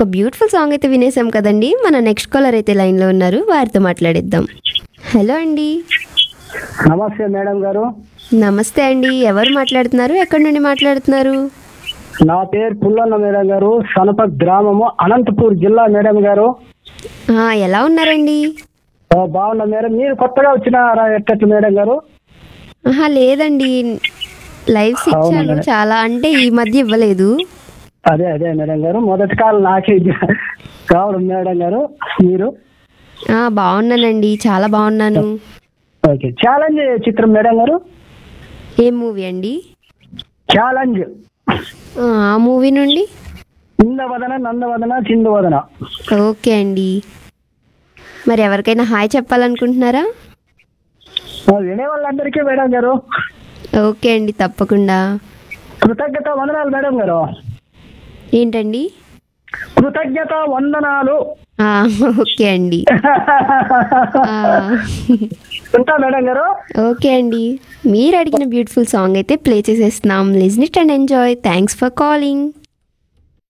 ఒక beautiful song అయితే వినేసాం కదండి మన నెక్స్ట్ కాలర్ అయితే లైన్లో ఉన్నారు వారితో మాట్లాడిద్దాం హలో అండి నమస్తే మేడం గారు నమస్తే అండి ఎవరు మాట్లాడుతున్నారు ఎక్కడి నుండి మాట్లాడుతున్నారు నా పేరు పుల్లన్న మేడం గారు సనప గ్రామము అనంతపూర్ జిల్లా మేడం గారు ఆ, ఎలా ఉన్నారండి ఆ, బాగున్నా మేడం మీరు కొత్తగా వచ్చిన ఎట్టట్లు మేడం గారు ఆహా లేదండి లైవ్స్ అవునా ఇచ్చాను మేడం? చాలా అంటే ఈ మధ్య ఇవ్వలేదు అదే అదే మేడం గారు మొదటి కాలం నాకే కావడం మేడం గారు మీరు ఆ, బాగున్నానండి చాలా బాగున్నాను ఓకే ఛాలెంజ్ చిత్రం మేడం గారు ఏ మూవీ అండి ఛాలెంజ్ ఆ ఆ మూవీ నుండి ఇందవదన నందవదన చిందువదన ఓకే అండి మరి ఎవరికైనా హాయ్ చెప్పాలనుకుంటున్నారా ఆ, వినే వాళ్ళందరికీ మేడం గారు ఓకే అండి తప్పకుండా కృతజ్ఞత వందనాలు మేడం గారు ఏంటండి కృతజ్ఞత వందనాలు ఆ, ఓకే అండి ఆ, ఉంటా మేడం గారు ఓకే అండి మీరు అడిగిన బ్యూటిఫుల్ సాంగ్ అయితే ప్లే చేసేస్తున్నాం listen it and enjoy thanks for calling